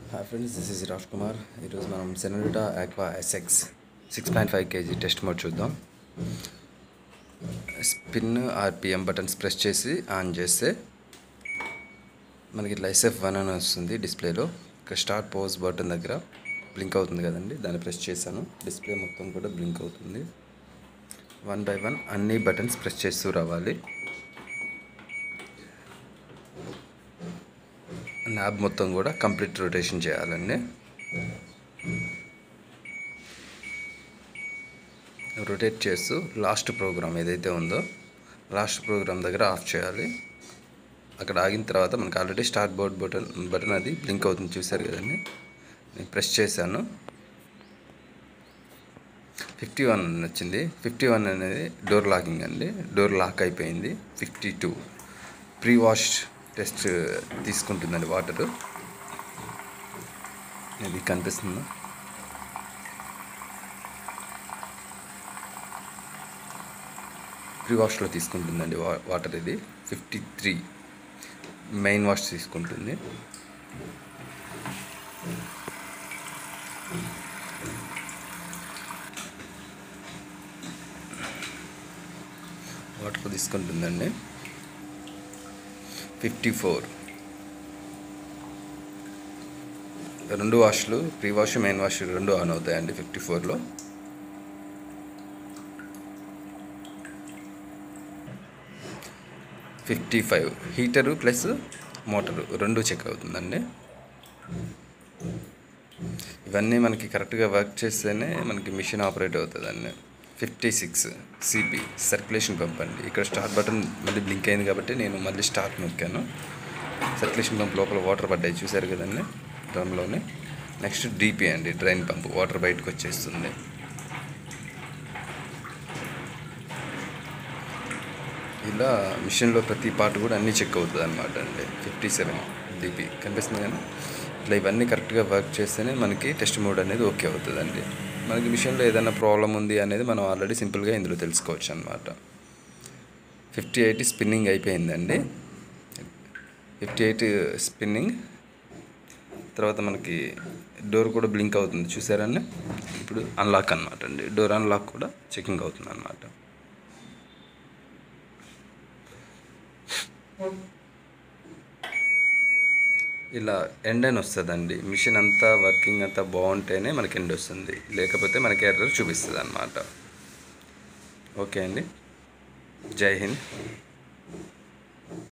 hi friends this is Raj Kumar ఈరోజు మనం Senorita Aqua SX six point five KG test mode చూద్దాం spin RPM buttons press చేసి on చేస్తే మనకి ఇట్లా ఎస్ఎఫ్ వన్ అని వస్తుంది డిస్ప్లేలో ఇక్కడ స్టార్ట్ పోజ్ బటన్ దగ్గర బ్లింక్ అవుతుంది కదండి దాన్ని ప్రెస్ చేశాను డిస్ప్లే మొత్తం కూడా బ్లింక్ అవుతుంది వన్ బై వన్ అన్ని బటన్స్ ప్రెస్ చేస్తూ రావాలి నాబ్ మొత్తం కూడా కంప్లీట్ రొటేషన్ చేయాలండి రొటేట్ చేస్తూ లాస్ట్ ప్రోగ్రామ్ ఏదైతే ఉందో లాస్ట్ ప్రోగ్రామ్ దగ్గర ఆఫ్ చేయాలి అక్కడ ఆగిన తర్వాత మనకు already start board button button అది బ్లింక్ అవుతుంది చూసారు కదండి నేను ప్రెస్ చేశాను ఫిఫ్టీ వన్ వచ్చింది ఫిఫ్టీ వన్ అనేది డోర్ లాకింగ్ అండి డోర్ లాక్ అయిపోయింది fifty two pre wash test తీసుకుంటుందండి వాటర్ ఇది కనిపిస్తుందా ప్రీ వాష్లో తీసుకుంటుందండి వా వాటర్ ఇది ఫిఫ్టీ త్రీ మెయిన్ వాష్ తీసుకుంటుంది వాటర్ తీసుకుంటుందండి ఫిఫ్టీ ఫోర్ రెండు వాష్లు ప్రీ వాష్ మెయిన్ వాష్ రెండు ఆన్ అవుతాయండి ఫిఫ్టీ ఫోర్లో fifty five heater plus motor రెండు చెక్ అవుతుందండి ఇవన్నీ మనకి కరెక్ట్గా వర్క్ చేస్తేనే మనకి మిషన్ ఆపరేట్ అవుతుందండి fifty six CP circulation pump అండి ఇక్కడ స్టార్ట్ బటన్ మళ్ళీ బ్లింక్ అయింది కాబట్టి నేను మళ్ళీ స్టార్ట్ నొక్కాను సర్క్యులేషన్ పంప్ లోపల వాటర్ పడ్డాయి చూసారు కదండి డ్రమ్లోనే నెక్స్ట్ డీపీ అండి డ్రైన్ పంప్ వాటర్ బయటకు వచ్చేస్తుంది ఇలా మిషన్లో ప్రతి పార్ట్ కూడా అన్నీ చెక్ అవుతుంది అనమాట అండి ఫిఫ్టీ సెవెన్ డీపీ కనిపిస్తుంది కానీ ఇట్లా ఇవన్నీ కరెక్ట్గా వర్క్ చేస్తేనే మనకి టెస్ట్ మోడ్ అనేది ఓకే అవుతుందండి మనకి మిషన్లో ఏదైనా ప్రాబ్లం ఉంది అనేది మనం ఆల్రెడీ సింపుల్గా ఇందులో తెలుసుకోవచ్చు అనమాట ఫిఫ్టీ ఎయిట్ స్పిన్నింగ్ అయిపోయిందండి ఫిఫ్టీ ఎయిట్ స్పిన్నింగ్ తర్వాత మనకి డోర్ కూడా బ్లింక్ అవుతుంది చూసారండి ఇప్పుడు అన్లాక్ అనమాట అండి డోర్ అన్లాక్ కూడా చెకింగ్ అవుతుంది అనమాట ఇలా ఎండ్ అని వస్తుందండి మిషన్ అంతా వర్కింగ్ అంతా బాగుంటేనే మనకి ఎండ్ వస్తుంది లేకపోతే మనకి ఎర్రర్ చూపిస్తుంది అనమాట ఓకే అండి జై హింద్